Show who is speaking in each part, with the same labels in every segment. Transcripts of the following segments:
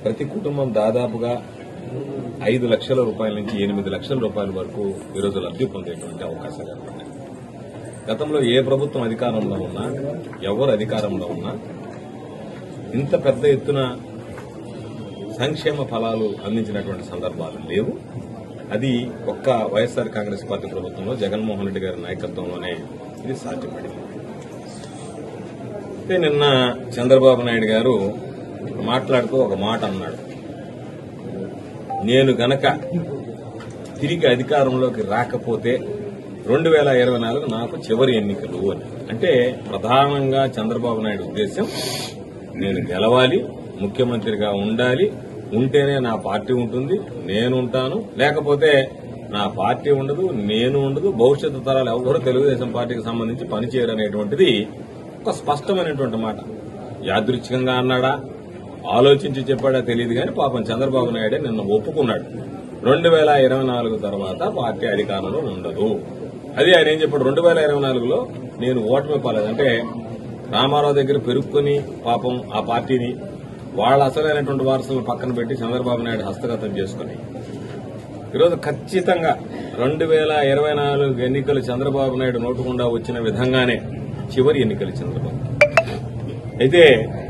Speaker 1: ప్రతి కుటుంబం దాదాపుగా ఐదు లక్షల రూపాయల నుంచి ఎనిమిది లక్షల రూపాయల వరకు ఈరోజు లబ్ధి పొందేటువంటి అవకాశాలు ఏర్పడ్డాయి గతంలో ఏ ప్రభుత్వం అధికారంలో ఉన్నా ఎవరు అధికారంలో ఉన్నా ఇంత పెద్ద ఎత్తున సంక్షేమ ఫలాలు అందించినటువంటి సందర్భాలు లేవు అది ఒక్క వైఎస్ఆర్ కాంగ్రెస్ పార్టీ ప్రభుత్వంలో జగన్మోహన్ రెడ్డి గారి నాయకత్వంలోనే ఇది సాధ్యపడింది అయితే నిన్న చంద్రబాబు నాయుడు గారు మాట్లాడుతూ ఒక మాట అన్నాడు నేను గనక తిరిగి అధికారంలోకి రాకపోతే రెండు వేల ఇరవై నాలుగు నాకు చివరి ఎన్నికలు అని అంటే ప్రధానంగా చంద్రబాబు నాయుడు ఉద్దేశం నేను గెలవాలి ముఖ్యమంత్రిగా ఉండాలి ఉంటేనే నా పార్టీ ఉంటుంది నేను ఉంటాను లేకపోతే నా పార్టీ ఉండదు నేను ఉండదు భవిష్యత్తు తరాలు ఎవరు తెలుగుదేశం పార్టీకి సంబంధించి పనిచేయరు అనేటువంటిది ఒక స్పష్టమైనటువంటి మాట యాదృచ్ఛికంగా అన్నాడా ఆలోచించి చెప్పాడా తెలియదు కానీ పాపం చంద్రబాబు నాయుడే నిన్న ఒప్పుకున్నాడు రెండు వేల ఇరవై నాలుగు తర్వాత పార్టీ అధికారంలో ఉండదు అది ఆయన ఏం చెప్పాడు రెండు వేల ఇరవై నాలుగులో నేను ఓటమి పాలేదు అంటే రామారావు దగ్గర పెరుక్కుని పాపం ఆ పార్టీని వాళ్ళ అసలైనటువంటి వారసులను పక్కన పెట్టి చంద్రబాబు నాయుడు హస్తగతం చేసుకుని ఈరోజు ఖచ్చితంగా రెండు వేల ఇరవై నాలుగు ఎన్నికలు చంద్రబాబు నాయుడు నోటుకుండా వచ్చిన విధంగానే చివరి ఎన్నికలు చంద్రబాబు అయితే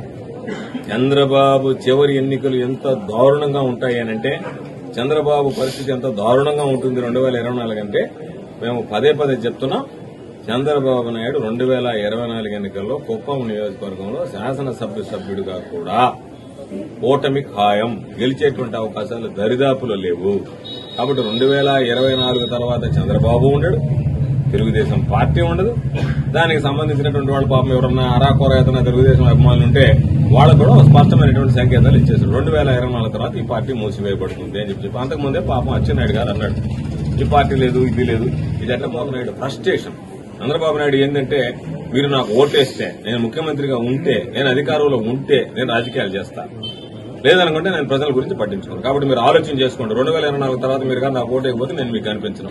Speaker 1: చంద్రబాబు చివరి ఎన్నికలు ఎంత దారుణంగా ఉంటాయి అని అంటే చంద్రబాబు పరిస్థితి ఎంత దారుణంగా ఉంటుంది రెండు వేల ఇరవై నాలుగు అంటే మేము పదే పదే చెప్తున్నాం చంద్రబాబు నాయుడు రెండు వేల ఇరవై నాలుగు ఎన్నికల్లో కుప్పం నియోజకవర్గంలో శాసనసభ్య సభ్యుడిగా కూడా ఓటమి ఖాయం గెలిచేటువంటి అవకాశాలు దరిదాపులో లేవు కాబట్టి రెండు వేల ఇరవై నాలుగు తర్వాత చంద్రబాబు ఉండడు తెలుగుదేశం పార్టీ ఉండదు దానికి సంబంధించినటువంటి వాళ్ళ పాపం ఎవరన్నా అరాకొర ఏదైనా తెలుగుదేశం అభిమానులు ఉంటే వాళ్ళకు కూడా ఒక స్పష్టమైనటువంటి సంకేతాలు ఇచ్చేసారు రెండు వేల ఇరవై నాలుగు తర్వాత ఈ పార్టీ మూసివేయబడుతుంది అని చెప్పి అంతకుముందే పాపం అచ్చెన్నాయుడు గారు అన్నాడు ఈ పార్టీ లేదు ఇది లేదు ఇది చంద్రబాబు నాయుడు ఫ్రస్ట్రేషన్ చంద్రబాబు నాయుడు ఏంటంటే మీరు నాకు ఓటేస్తే నేను ముఖ్యమంత్రిగా ఉంటే నేను అధికారంలో ఉంటే నేను రాజకీయాలు చేస్తాను లేదనుకుంటే నేను ప్రజల గురించి పట్టించుకోను కాబట్టి మీరు ఆలోచన చేసుకోండి రెండు వేల ఇరవై నాలుగు తర్వాత మీరు కానీ నాకు ఓటేయకపోతే నేను మీకు కనిపించను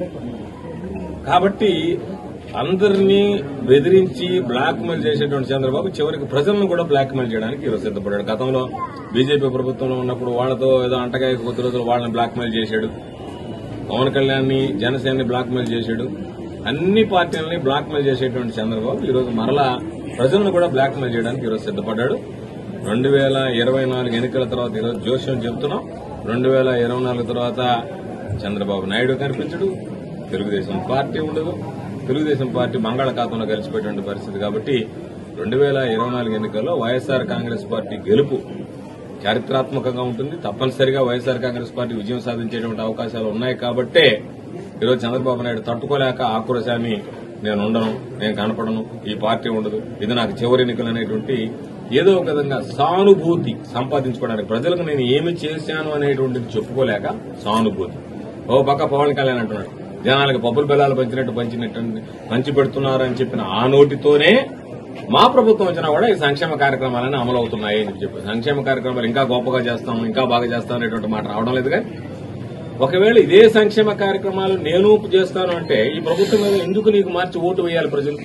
Speaker 1: కాబట్టి అందరినీ బెదిరించి బ్లాక్ మెయిల్ చేసేటువంటి చంద్రబాబు చివరికి ప్రజలను కూడా బ్లాక్ మెయిల్ చేయడానికి ఈరోజు సిద్దపడ్డాడు గతంలో బీజేపీ ప్రభుత్వంలో ఉన్నప్పుడు వాళ్ళతో ఏదో అంటగాయ కొద్ది రోజులు వాళ్ళని బ్లాక్ మెయిల్ చేశాడు పవన్ కళ్యాణ్ ని జనసేనని బ్లాక్ మెయిల్ చేశాడు అన్ని పార్టీలని బ్లాక్ మెయిల్ చేసేటువంటి చంద్రబాబు ఈరోజు మరలా ప్రజలను కూడా బ్లాక్ మెయిల్ చేయడానికి ఈరోజు సిద్దపడ్డాడు రెండు వేల ఇరవై నాలుగు ఎన్నికల తర్వాత ఈరోజు జోష్యం చెబుతున్నాం రెండు వేల ఇరవై నాలుగు తర్వాత చంద్రబాబు నాయుడు కనిపించడు తెలుగుదేశం పార్టీ ఉండదు తెలుగుదేశం పార్టీ బంగాళాఖాతంలో కలిసిపోయేటువంటి పరిస్థితి కాబట్టి రెండు వేల ఇరవై నాలుగు ఎన్నికల్లో వైఎస్ఆర్ కాంగ్రెస్ పార్టీ గెలుపు చారిత్రాత్మకంగా ఉంటుంది తప్పనిసరిగా వైఎస్ఆర్ కాంగ్రెస్ పార్టీ విజయం సాధించేటువంటి అవకాశాలు ఉన్నాయి కాబట్టే ఈరోజు చంద్రబాబు నాయుడు తట్టుకోలేక ఆక్రోశాన్ని నేను ఉండను నేను కనపడను ఈ పార్టీ ఉండదు ఇది నాకు చివరి ఎన్నికలు అనేటువంటి ఏదో ఒక విధంగా సానుభూతి సంపాదించుకోవడానికి ప్రజలకు నేను ఏమి చేశాను అనేటువంటిది చెప్పుకోలేక సానుభూతి ఓ పక్క పవన్ కళ్యాణ్ అంటున్నాడు జనాలకు పప్పుల బెల్లాలు పంచినట్టు పంచినట్టు పంచి పెడుతున్నారని చెప్పిన ఆ నోటితోనే మా ప్రభుత్వం వచ్చినా కూడా ఈ సంక్షేమ కార్యక్రమాలన్నీ అమలు అవుతున్నాయి అని చెప్పి సంక్షేమ కార్యక్రమాలు ఇంకా గొప్పగా చేస్తాం ఇంకా బాగా చేస్తాం అనేటువంటి మాట రావడం లేదు కానీ ఒకవేళ ఇదే సంక్షేమ కార్యక్రమాలు నేను చేస్తాను అంటే ఈ ప్రభుత్వం మీద ఎందుకు నీకు మార్చి ఓటు వేయాలి ప్రజలు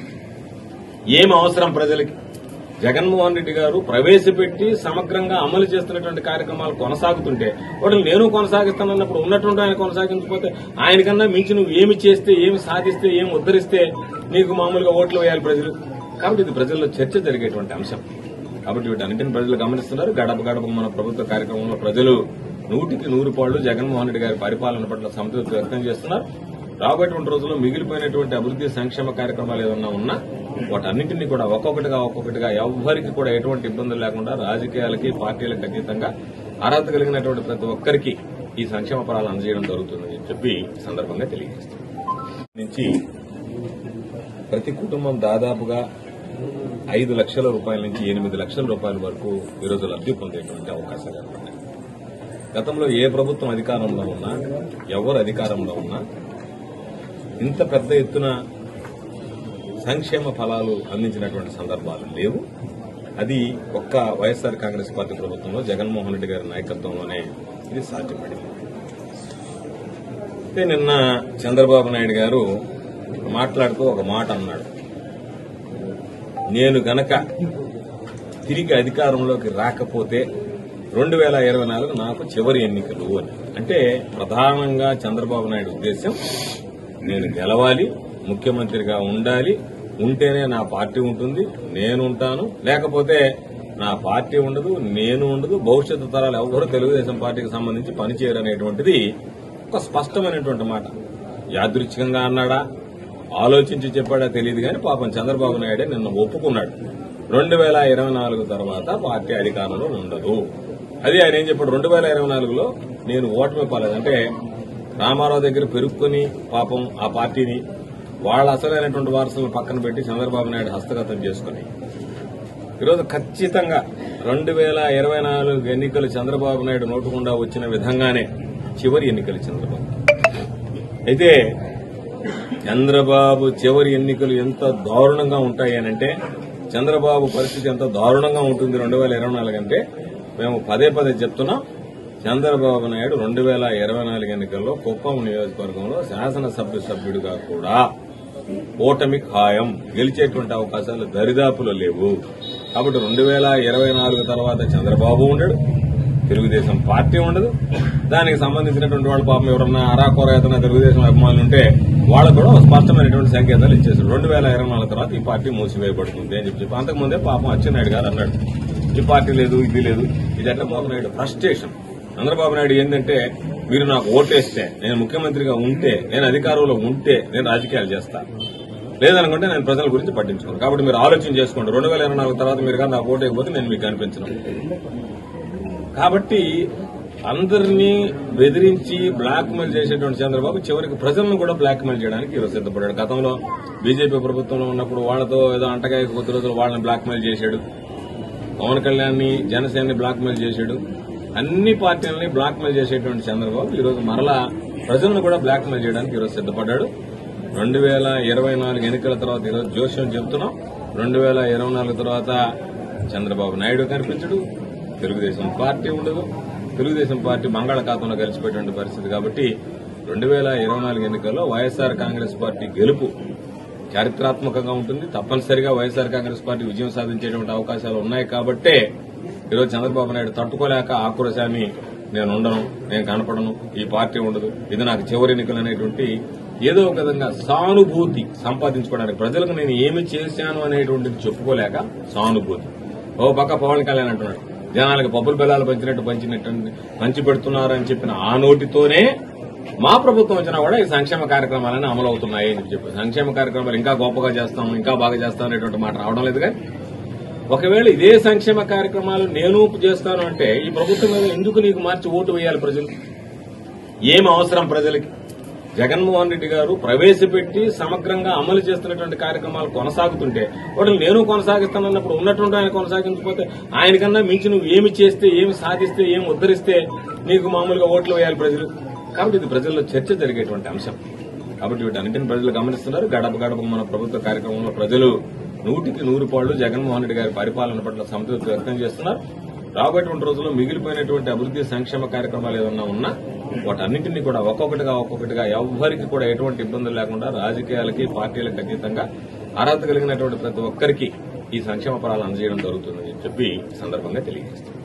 Speaker 1: ఏం అవసరం ప్రజలకి జగన్మోహన్ రెడ్డి గారు ప్రవేశపెట్టి సమగ్రంగా అమలు చేస్తున్నటువంటి కార్యక్రమాలు కొనసాగుతుంటే వాటిని నేను కొనసాగిస్తానన్నప్పుడు ఉన్నటువంటి ఆయన కొనసాగించకపోతే ఆయనకన్నా మించి నువ్వు ఏమి చేస్తే ఏమి సాధిస్తే ఏమి ఉద్ధరిస్తే నీకు మామూలుగా ఓట్లు వేయాలి ప్రజలు కాబట్టి ఇది ప్రజల్లో చర్చ జరిగేటువంటి అంశం కాబట్టి వీటన్నింటిని ప్రజలు గమనిస్తున్నారు గడప గడప మన ప్రభుత్వ కార్యక్రమంలో ప్రజలు నూటికి నూరు పాళ్లు జగన్మోహన్ రెడ్డి గారి పరిపాలన పట్ల సంతృప్తి వ్యక్తం చేస్తున్నారు రాబోయేటువంటి రోజుల్లో మిగిలిపోయినటువంటి అభివృద్ధి సంక్షేమ కార్యక్రమాలు ఏదన్నా ఉన్నా వాటన్నింటినీ కూడా ఒక్కొక్కటిగా ఒక్కొక్కటిగా ఎవ్వరికి కూడా ఎటువంటి ఇబ్బందులు లేకుండా రాజకీయాలకి పార్టీలకు అతీతంగా అర్హత కలిగినటువంటి ప్రతి ఒక్కరికి ఈ సంక్షేమ ఫలాలు అందజేయడం జరుగుతుందని చెప్పి ఈ సందర్భంగా తెలియజేస్తాం నుంచి ప్రతి కుటుంబం దాదాపుగా ఐదు లక్షల రూపాయల నుంచి ఎనిమిది లక్షల రూపాయల వరకు ఈరోజు లబ్ధి పొందేటువంటి అవకాశాలు ఏర్పడ్డాయి గతంలో ఏ ప్రభుత్వం అధికారంలో ఉన్నా ఎవరు అధికారంలో ఉన్నా ఇంత పెద్ద ఎత్తున సంక్షేమ ఫలాలు అందించినటువంటి సందర్భాలు లేవు అది ఒక్క వైఎస్ఆర్ కాంగ్రెస్ పార్టీ ప్రభుత్వంలో జగన్మోహన్ రెడ్డి గారి నాయకత్వంలోనే ఇది సాధ్యపడింది అయితే నిన్న చంద్రబాబు నాయుడు గారు మాట్లాడుతూ ఒక మాట అన్నాడు నేను గనక తిరిగి అధికారంలోకి రాకపోతే రెండు వేల ఇరవై నాలుగు నాకు చివరి ఎన్నికలు అని అంటే ప్రధానంగా చంద్రబాబు నాయుడు ఉద్దేశం నేను గెలవాలి ముఖ్యమంత్రిగా ఉండాలి ఉంటేనే నా పార్టీ ఉంటుంది నేను ఉంటాను లేకపోతే నా పార్టీ ఉండదు నేను ఉండదు భవిష్యత్తు తరాలు ఎవరు తెలుగుదేశం పార్టీకి సంబంధించి పనిచేయరు అనేటువంటిది ఒక స్పష్టమైనటువంటి మాట యాదృచ్ఛికంగా అన్నాడా ఆలోచించి చెప్పాడా తెలియదు కానీ పాపం చంద్రబాబు నాయుడే నిన్న ఒప్పుకున్నాడు రెండు వేల ఇరవై నాలుగు తర్వాత పార్టీ అధికారంలో ఉండదు అది ఆయన ఏం చెప్పాడు రెండు వేల ఇరవై నాలుగులో నేను ఓటమి పాలేదు అంటే రామారావు దగ్గర పెరుక్కొని పాపం ఆ పార్టీని వాళ్ళ అసలైనటువంటి వారసులను పక్కన పెట్టి చంద్రబాబు నాయుడు హస్తగతం చేసుకుని ఈరోజు ఖచ్చితంగా రెండు వేల ఇరవై నాలుగు ఎన్నికలు చంద్రబాబు నాయుడు నోటుకుండా వచ్చిన విధంగానే చివరి ఎన్నికలు చంద్రబాబు అయితే చంద్రబాబు చివరి ఎన్నికలు ఎంత దారుణంగా ఉంటాయి అని అంటే చంద్రబాబు పరిస్థితి ఎంత దారుణంగా ఉంటుంది రెండు వేల ఇరవై నాలుగు అంటే మేము పదే పదే చెప్తున్నాం చంద్రబాబు నాయుడు రెండు వేల ఇరవై నాలుగు ఎన్నికల్లో కుప్పం నియోజకవర్గంలో శాసనసభ్య సభ్యుడిగా కూడా ఓటమి ఖాయం గెలిచేటువంటి అవకాశాలు దరిదాపులో లేవు కాబట్టి రెండు వేల ఇరవై నాలుగు తర్వాత చంద్రబాబు ఉండడు తెలుగుదేశం పార్టీ ఉండదు దానికి సంబంధించినటువంటి వాళ్ళ పాపం ఎవరన్నా అరాకొర ఏదైనా తెలుగుదేశం అభిమానులు ఉంటే వాళ్ళకు కూడా ఒక స్పష్టమైనటువంటి సంకేతాలు ఇచ్చేసారు రెండు వేల ఇరవై నాలుగు తర్వాత ఈ పార్టీ మూసివేయబడుతుంది అని చెప్పి అంతకుముందే పాపం అచ్చెన్నాయుడు గారు అన్నాడు ఈ పార్టీ లేదు ఇది లేదు ఇది చంద్రబాబు నాయుడు ఫ్రస్ట్రేషన్ చంద్రబాబు నాయుడు ఏంటంటే మీరు నాకు ఓటేస్తే నేను ముఖ్యమంత్రిగా ఉంటే నేను అధికారంలో ఉంటే నేను రాజకీయాలు చేస్తా లేదనుకుంటే నేను ప్రజల గురించి పట్టించుకోను కాబట్టి మీరు ఆలోచన చేసుకోండి రెండు వేల ఇరవై నాలుగు తర్వాత మీరు కానీ నాకు ఓటేయకపోతే నేను మీకు కనిపించను కాబట్టి అందరినీ బెదిరించి బ్లాక్ మెయిల్ చేసేటువంటి చంద్రబాబు చివరికి ప్రజలను కూడా బ్లాక్ మెయిల్ చేయడానికి ఈరోజు సిద్ధపడ్డాడు గతంలో బీజేపీ ప్రభుత్వంలో ఉన్నప్పుడు వాళ్ళతో ఏదో అంటకాయ కొద్ది రోజులు వాళ్ళని బ్లాక్ మెయిల్ చేశాడు పవన్ కళ్యాణ్ ని జనసేనని బ్లాక్ మెయిల్ చేశాడు అన్ని పార్టీలని బ్లాక్ మెయిల్ చేసేటువంటి చంద్రబాబు ఈ రోజు మరలా ప్రజలను కూడా బ్లాక్ మెయిల్ చేయడానికి ఈరోజు సిద్ధపడ్డాడు రెండు వేల ఇరవై నాలుగు ఎన్నికల తర్వాత ఈరోజు జోష్యం చెప్తున్నాం రెండు వేల ఇరవై నాలుగు తర్వాత చంద్రబాబు నాయుడు కనిపించడు తెలుగుదేశం పార్టీ ఉండదు తెలుగుదేశం పార్టీ బంగాళాఖాతంలో కలిసిపోయేటువంటి పరిస్థితి కాబట్టి రెండు వేల ఇరవై నాలుగు ఎన్నికల్లో వైఎస్ఆర్ కాంగ్రెస్ పార్టీ గెలుపు చారిత్రాత్మకంగా ఉంటుంది తప్పనిసరిగా వైఎస్ఆర్ కాంగ్రెస్ పార్టీ విజయం సాధించేటువంటి అవకాశాలు ఉన్నాయి కాబట్టే ఈరోజు చంద్రబాబు నాయుడు తట్టుకోలేక ఆక్రోశాన్ని నేను ఉండను నేను కనపడను ఈ పార్టీ ఉండదు ఇది నాకు చివరి ఎన్నికలు అనేటువంటి ఏదో ఒక విధంగా సానుభూతి సంపాదించుకోవడానికి ప్రజలకు నేను ఏమి చేశాను అనేటువంటిది చెప్పుకోలేక సానుభూతి ఓ పక్క పవన్ కళ్యాణ్ అంటున్నాడు జనాలకు పప్పుల బెల్లాలు పంచినట్టు పంచినట్టు పంచి పెడుతున్నారని చెప్పిన ఆ నోటితోనే మా ప్రభుత్వం వచ్చినా కూడా ఈ సంక్షేమ కార్యక్రమాలన్నీ అమలు అవుతున్నాయి అని చెప్పి సంక్షేమ కార్యక్రమాలు ఇంకా గొప్పగా చేస్తాం ఇంకా బాగా చేస్తాం అనేటువంటి మాట రావడం లేదు కానీ ఒకవేళ ఇదే సంక్షేమ కార్యక్రమాలు నేను చేస్తాను అంటే ఈ ప్రభుత్వం మీద ఎందుకు నీకు మార్చి ఓటు వేయాలి ప్రజలు ఏం అవసరం ప్రజలకి జగన్మోహన్ రెడ్డి గారు ప్రవేశపెట్టి సమగ్రంగా అమలు చేస్తున్నటువంటి కార్యక్రమాలు కొనసాగుతుంటే వాటిని నేను కొనసాగిస్తానన్నప్పుడు ఉన్నటువంటి ఆయన కొనసాగించకపోతే ఆయనకన్నా మించి నువ్వు ఏమి చేస్తే ఏమి సాధిస్తే ఏమి ఉద్ధరిస్తే నీకు మామూలుగా ఓట్లు వేయాలి ప్రజలు కాబట్టి ఇది ప్రజల్లో చర్చ జరిగేటువంటి అంశం కాబట్టి వీటన్నింటిని ప్రజలు గమనిస్తున్నారు గడప గడప మన ప్రభుత్వ కార్యక్రమంలో ప్రజలు నూటికి నూరు పాళ్లు జగన్మోహన్ రెడ్డి గారి పరిపాలన పట్ల సంతృప్తి వ్యక్తం చేస్తున్నారు రాబోయేటువంటి రోజుల్లో మిగిలిపోయినటువంటి అభివృద్ధి సంక్షేమ కార్యక్రమాలు ఏదన్నా ఉన్నా వాటన్నింటినీ కూడా ఒక్కొక్కటిగా ఒక్కొక్కటిగా ఎవ్వరికి కూడా ఎటువంటి ఇబ్బందులు లేకుండా రాజకీయాలకి పార్టీలకు అతీతంగా అర్హత కలిగినటువంటి ప్రతి ఒక్కరికి ఈ సంక్షేమ ఫలాలు అందజేయడం జరుగుతుందని చెప్పి ఈ సందర్భంగా తెలియజేస్తారు